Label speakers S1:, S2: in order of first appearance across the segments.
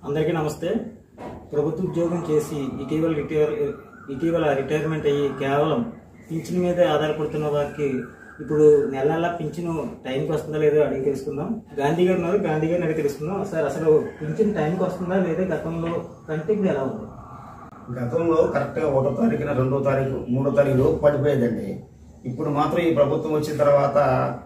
S1: అందరికీ నమస్తే ప్రభుత్వ ఉద్యోగం చేసి ఇటీవల రిటైర్ ఇటీవల రిటైర్మెంట్ అయ్యి కేవలం పింఛన్ మీదే ఆధారపడుతున్న వారికి ఇప్పుడు నెల నెల పింఛను టైంకి వస్తుందా లేదో అడిగి తెలుసుకుందాం గాంధీ గారు ఉన్నారు గాంధీ గారిని అడిగి తెలుసుకుందాం సార్ అసలు పింఛన్ టైంకి వస్తుందా లేదా గతంలో కంటే ఇప్పుడు ఎలా ఉంది
S2: గతంలో కరెక్ట్గా ఒకటో తారీఖున రెండో తారీఖు మూడో తారీఖు లోపు పడిపోయేదండి ఇప్పుడు మాత్రం ఈ ప్రభుత్వం వచ్చిన తర్వాత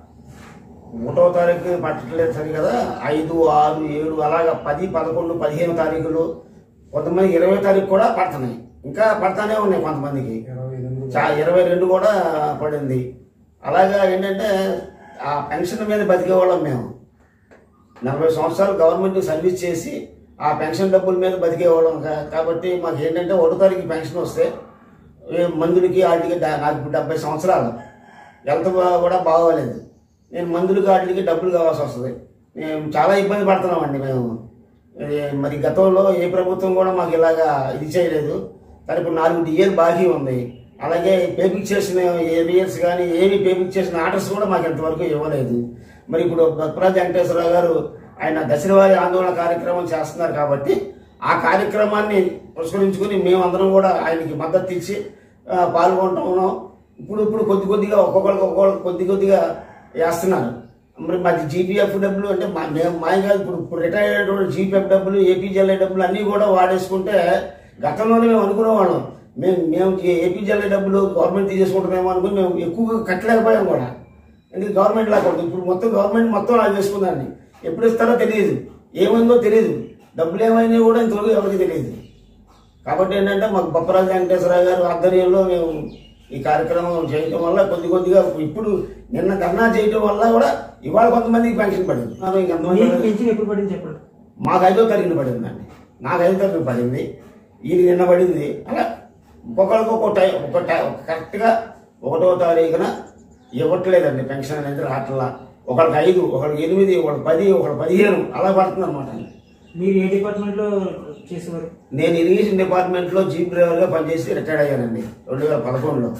S2: ఒకటో తారీఖు పట్టలేదు సరి కదా ఐదు ఆరు ఏడు అలాగా పది పదకొండు పదిహేను తారీఖులు కొంతమంది ఇరవై తారీఖు కూడా పడుతున్నాయి ఇంకా పడతానే ఉన్నాయి కొంతమందికి చా- ఇరవై రెండు కూడా పడింది అలాగా ఏంటంటే ఆ పెన్షన్ మీద బతికే వాళ్ళం మేము నలభై సంవత్సరాలు గవర్నమెంట్ సర్వీస్ చేసి ఆ పెన్షన్ డబ్బుల మీద బతికేవాళ్ళం కా- కాబట్టి మాకు ఏంటంటే ఒకటో తారీఖు పెన్షన్ వస్తే ఏ మందులకి వాటికి డా- నాకు ఇప్పుడు డెబ్బై సంవత్సరాలు హెల్త్ బా- కూడా బాగోలేదు నేను మందులకి వాటికి డబ్బులు కావాల్సి వస్తుంది మేము చాలా ఇబ్బంది పడుతున్నామండి మేము ఏ, మరి గతంలో ఏ ప్రభుత్వం కూడా మాకు ఇలాగా ఇది చేయలేదు కానీ ఇప్పుడు నాలుగు డిఏలు బాకీ ఉంది అలాగే పేపింగ్ చేసిన ఏరియర్స్ కానీ ఏమి పేపింగ్ చేసిన ఆర్డర్స్ కూడా మాకు ఇంతవరకు ఇవ్వలేదు మరి ఇప్పుడు బత్రాజ్ వెంకటేశ్వరరావు గారు ఆయన దశలవారి ఆందోళన కార్యక్రమం చేస్తున్నారు కాబట్టి ఆ కార్యక్రమాన్ని పురస్కరించుకుని మేమందరం కూడా ఆయనకి మద్దతు ఇచ్చి ఆ, పాల్గొంటున్నాం ఇప్పుడు ఇప్పుడు కొద్ది కొద్దిగా ఒక్కొక్కరికి ఒక్కొక్కరికి కొద్ది కొద్దిగా వేస్తున్నారు మరి మాది జీపీఎఫ్ డబ్బులు అంటే మా మేము మాయ కాదు ఇప్పుడు ఇప్పుడు రిటైర్ అయినటువంటి జీపీఎఫ్ డబ్బులు ఏపీజీఎల్ఐ డబ్బులు అన్నీ కూడా వాడేసుకుంటే గతంలోనే మేము అనుకునేవాళ్ళం మేము మేము ఏపీజీఎల్ఐ డబ్బులు గవర్నమెంట్ తీసేసుకుంటామేమో అనుకుని మేము ఎక్కువగా కట్టలేకపోయాం కూడా ఎందుకంటే గవర్నమెంట్ లాగా ఇప్పుడు మొత్తం గవర్నమెంట్ మొత్తం లాగా చేసుకుందండి ఎప్పుడు ఇస్తారో తెలియదు ఏమైందో తెలియదు డబ్బులు ఏమైనా కూడా ఇంతవరకు ఎవరికి తెలియదు కాబట్టి ఏంటంటే మాకు బొప్పరాజు వెంకటేశ్వరరావు గారు ఆధ్వర్యంలో మేము ఈ కార్యక్రమం చేయటం వల్ల కొద్ది కొద్దిగా ఇప్పుడు నిన్న ధర్నా చేయటం వల్ల కూడా ఇవాళ కొంతమందికి పెన్షన్ పడింది మనం
S1: మీకు
S2: ఇంకెంతమంది
S1: పింఛన్ ఎప్పుడు పడింది చెప్పండి
S2: మాకు ఐదో తారీఖున పడిందండి నాకు ఐదో తారీఖున పడింది ఇది నిన్న పడింది అలా ఒక్కొక్కరికి ఒక్కో టైం ఒక టైం కరెక్ట్గా ఒకటో తారీఖున ఇవ్వట్లేదండి పెన్షన్ అనేది రావట్లా ఒకరికి ఐదు ఒకరికి ఎనిమిది ఒకటి పది ఒకటి పదిహేను అలా పడుతుంది అనమాట
S1: మీరు ఏ డిపార్ట్మెంట్లో చేసేవారు
S2: నేను ఇరిగేషన్ డిపార్ట్మెంట్లో జీప్ డ్రైవర్గా పనిచేసి రిటైర్డ్ అయ్యానండి రెండు వేల పదకొండులో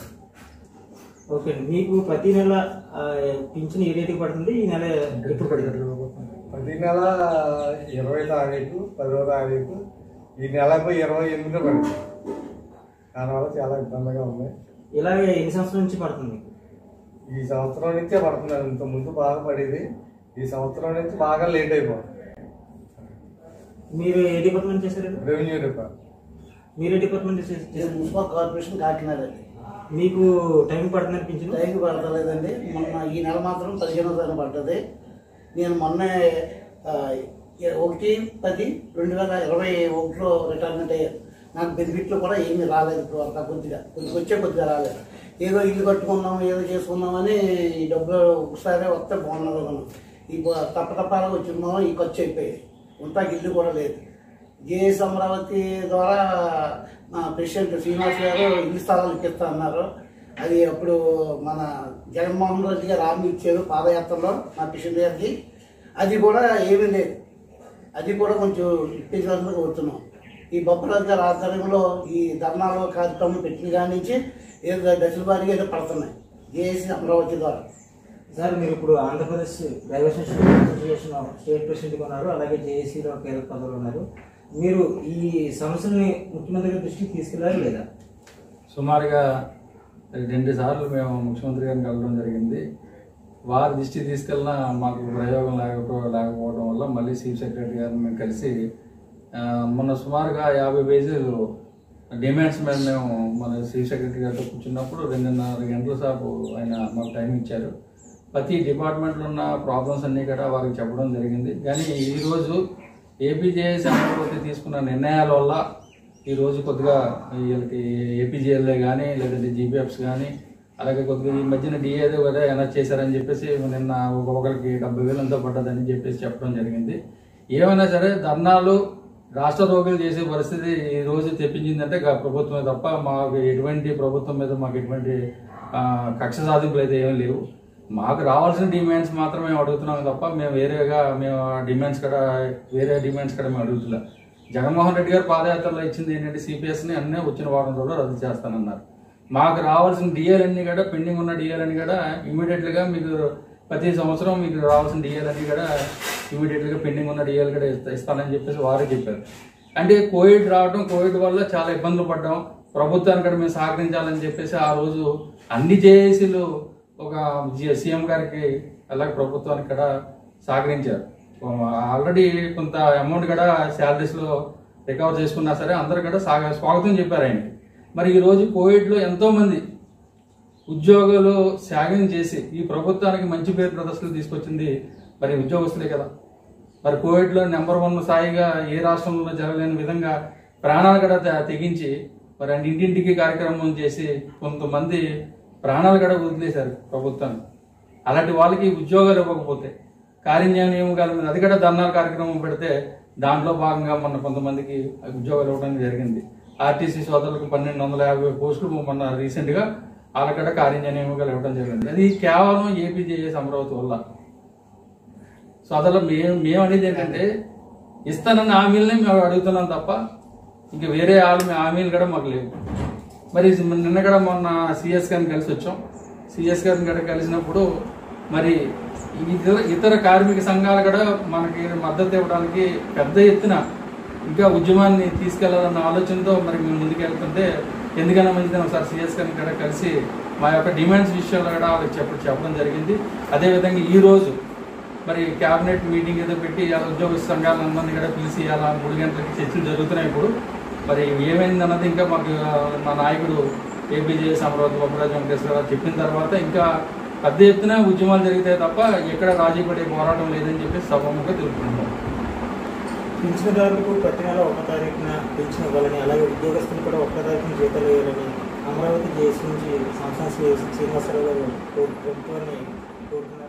S1: ఓకే అండి మీకు ప్రతి నెల ఆ, పింఛన్ ఏ రేటుకి పడుతుంది ఈ నెల ఎప్పుడు పడుతుంది
S3: ప్రతి నెల ఇరవై తారీఖు పదో తారీఖు ఈ నెలకు ఇరవై ఎనిమిది పడింది దానివల్ల చాలా ఇబ్బందిగా ఉంది
S1: ఇలాగే ఎన్ని సంవత్సరాల నుంచి పడుతుంది మీకు
S3: ఈ సంవత్సరం నుంచే పడుతుంది ఇంత ముందు బాగా పడేది ఈ సంవత్సరం నుంచి బాగా లేట్ అయిపోతుంది
S1: మీరు ఏ డిపార్ట్మెంట్ చేశారు
S3: రెవెన్యూ డిపార్ట్మెంట్
S1: మీరు ఏ డిపార్ట్మెంట్ చేశారు
S4: నేను మున్సిపల్ కార్పొరేషన్ కాకినాడ అండి
S1: మీకు టైం పడుతుందని పింఛన్
S4: టైంకి పడతలేదండి మొన్న ఈ నెల మాత్రం పదిహేనో తారీఖు పడ్డది నేను మొన్న ఆ, ఒకటి పది రెండు వేల ఇరవై ఒకటిలో రిటైర్మెంట్ అయ్యాను నాకు బెనిఫిట్లు కూడా ఏమీ రాలేదు ఇప్పుడు అంతా కొద్దిగా కొద్దిగా వచ్చే కొద్దిగా రాలేదు ఏదో ఇల్లు కట్టుకుందాం ఏదో చేసుకుందామని ఈ డబ్బులు ఒకసారి వస్తే బాగున్నది మనం ఈ తప్ప తప్పాలు వచ్చిందాం ఈ ఖర్చు అయిపోయాయి ఉంటాకి ఇల్లు కూడా లేదు జేఎస్ అమరావతి ద్వారా మా ప్రెసిడెంట్ శ్రీనివాస్ గారు ఇల్లు స్థలాలు ఇప్పిస్తా అన్నారు అది అప్పుడు మన జగన్మోహన్ రెడ్డి గారు హామీ ఇచ్చారు పాదయాత్రలో మా ప్రెసిడెంట్ గారికి అది కూడా ఏమీ లేదు అది కూడా కొంచెం ఇప్పించాలని కోరుతున్నాం ఈ బొప్పరాజు గారి ఆధ్వర్యంలో ఈ ధర్నాలు కార్యక్రమం పెట్టిన కాడి నుంచి ఏదో దశల వారీగా ఏదో పడుతున్నాయి జేఏసీ అమరావతి ద్వారా
S1: సార్ మీరు ఇప్పుడు Andhra Pradesh drivers association state president ఉన్నారు అలాగే జేఏసీలో కీలక పదవులు ఉన్నారు మీరు ఈ సమస్యని ముఖ్యమంత్రి గారి దృష్టికి తీసుకెళ్లారు లేదా
S5: సుమారుగా రెండు సార్లు మేము ముఖ్యమంత్రి గారిని కలవడం జరిగింది వారి దృష్టి తీసుకెళ్ళిన మాకు ప్రయోగం లేకపో లేకపోవడం వల్ల మళ్ళీ చీఫ్ సెక్రటరీ గారిని మేము కలిసి ఆ, మొన్న సుమారుగా యాభై పేజీలు డిమాండ్స్ మీద మేము మన చీఫ్ సెక్రటరీ గారితో కూర్చున్నప్పుడు రెండున్నర గంటల సేపు ఆయన మాకు టైం ఇచ్చారు ప్రతి డిపార్ట్మెంట్లో ఉన్న ప్రాబ్లమ్స్ అన్నీ కూడా వారికి చెప్పడం జరిగింది కానీ ఈరోజు ఏపీజేఎస్ అమరావతి తీసుకున్న నిర్ణయాల వల్ల ఈ రోజు కొద్దిగా వీళ్ళకి ఏపీజీఎల్ఏ కానీ లేదంటే జీపీఎఫ్స్ కానీ అలాగే కొద్దిగా ఈ మధ్యన డిఏ కూడా అనౌన్స్ చేశారని చెప్పేసి నిన్న ఒక- ఒకరికి డెబ్బై వేలు ఎంతో పడ్డదని చెప్పేసి చెప్పడం జరిగింది ఏమైనా సరే ధర్నాలు రాష్ట్ర రోగులు చేసే పరిస్థితి ఈ రోజు తెప్పించిందంటే గా- ప్రభుత్వమే తప్ప మాకు ఎటువంటి ప్రభుత్వం మీద మాకు ఎటువంటి ఆ, కక్ష సాధింపులు అయితే ఏం లేవు మాకు రావాల్సిన డిమాండ్స్ మాత్రమే అడుగుతున్నాం తప్ప మేము వేరేగా మేము డిమాండ్స్ కూడా వేరే డిమాండ్స్ కూడా మేము అడుగుతున్నాం జగన్మోహన్ రెడ్డి గారు పాదయాత్రలో ఇచ్చింది ఏంటంటే సిపిఎస్ని అన్నీ వచ్చిన వారం రోజుల్లో రద్దు చేస్తానన్నారు మాకు రావాల్సిన డిఎల్ అన్ని కూడా పెండింగ్ ఉన్న డిఎల్ అన్ని కూడా ఇమీడియట్గా మీకు ప్రతి సంవత్సరం మీకు రావాల్సిన డిఎల్ అన్ని కూడా ఇమీడియట్గా పెండింగ్ ఉన్న డిఎల్ కూడా ఇస్తా- ఇస్తానని చెప్పేసి వారే చెప్పారు అంటే కోవిడ్ రావడం కోవిడ్ వల్ల చాలా ఇబ్బందులు పడ్డాం ప్రభుత్వానికి కూడా మేము సహకరించాలని చెప్పేసి ఆ రోజు అన్ని జేఏసీలు ఒక జి- సీఎం గారికి అలాగే ప్రభుత్వానికి కూడా సహకరించారు ఆల్రెడీ కొంత అమౌంట్ కూడా శాలరీస్లో రికవర్ చేసుకున్నా సరే అందరూ కూడా సాగ స్వాగతం చెప్పారు ఆయనకి మరి ఈ రోజు కోవిడ్లో ఎంతో మంది ఉద్యోగులు త్యాగం చేసి ఈ ప్రభుత్వానికి మంచి పేరు ప్రదర్శనలు తీసుకొచ్చింది మరి ఉద్యోగస్తులే కదా మరి కోవిడ్లో నెంబర్ వన్ స్థాయిగా ఏ రాష్ట్రంలో జరగలేని విధంగా ప్రాణాలు కూడా తె- తెగించి మరి అన్ని ఇంటింటికి కార్యక్రమం చేసి కొంతమంది ప్రాణాలు కూడా వదిలేశారు ప్రభుత్వాన్ని అలాంటి వాళ్ళకి ఉద్యోగాలు ఇవ్వకపోతే కార్యన్యాయ నియమకాల మీద అది కూడా ధర్నాల కార్యక్రమం పెడితే దాంట్లో భాగంగా మొన్న కొంతమందికి ఉద్యోగాలు ఇవ్వడం జరిగింది ఆర్టీసీ సోదరులకు పన్నెండు వందల యాభై పోస్టులు మొన్న రీసెంట్ గా వాళ్ళకి కూడా కార్యన్యాయ నియమకాలు ఇవ్వడం జరిగింది అది కేవలం ఏపీజేఎస్ అమరావతి వల్ల సో అసలు మేము మేము అనేది ఏంటంటే ఇస్తానన్న హామీలనే మేము అడుగుతున్నాం తప్ప ఇంక వేరే హామీ హామీలు కూడా మాకు లేవు మరి నిన్న కూడా మొన్న సిఎస్ గారిని కలిసి వచ్చాం సిఎస్ గారిని కూడా కలిసినప్పుడు మరి ఇతర ఇతర కార్మిక సంఘాలు కూడా మనకి మద్దతు ఇవ్వడానికి పెద్ద ఎత్తున ఇంకా ఉద్యమాన్ని తీసుకెళ్లాలన్న ఆలోచనతో మరి మేము ముందుకెళ్తుంటే ఎందుకైనా మంచిదని ఒకసారి సిఎస్ గారిని కూడా కలిసి మా యొక్క డిమాండ్స్ విషయంలో కూడా వాళ్ళకి చెప్ప చెప్పడం జరిగింది అదేవిధంగా ఈ రోజు మరి క్యాబినెట్ మీటింగ్ ఏదో పెట్టి ఇలా ఉద్యోగ సంఘాలందరినీ కూడా పిలిచి అలా మూడు గంటలకి చర్చలు జరుగుతున్నాయి ఇప్పుడు మరి ఏమైంది అన్నది ఇంకా మాకు ఆ, మా నాయకుడు ఏపీజేఎస్ అమరావతి బొమ్మరాజు వెంకటేశ్వరరావు చెప్పిన తర్వాత ఇంకా పెద్ద ఎత్తున ఉద్యమాలు జరుగుతాయి తప్ప ఎక్కడ రాజీ పడే పోరాటం లేదని చెప్పి సభముగా తెలుపుకుంటున్నాం
S1: పింఛనుదారులకు ప్రతి నెల ఒక తారీఖున పెన్షన్ ఇవ్వాలని అలాగే ఉద్యోగస్తులు కూడా ఒక్క తారీఖున జీతాలు వేయాలని అమరావతి జేసీ నుంచి సంస్థ శ్రీనివాసరావు గారు ప్రభుత్వాన్ని కోరుతున్నారు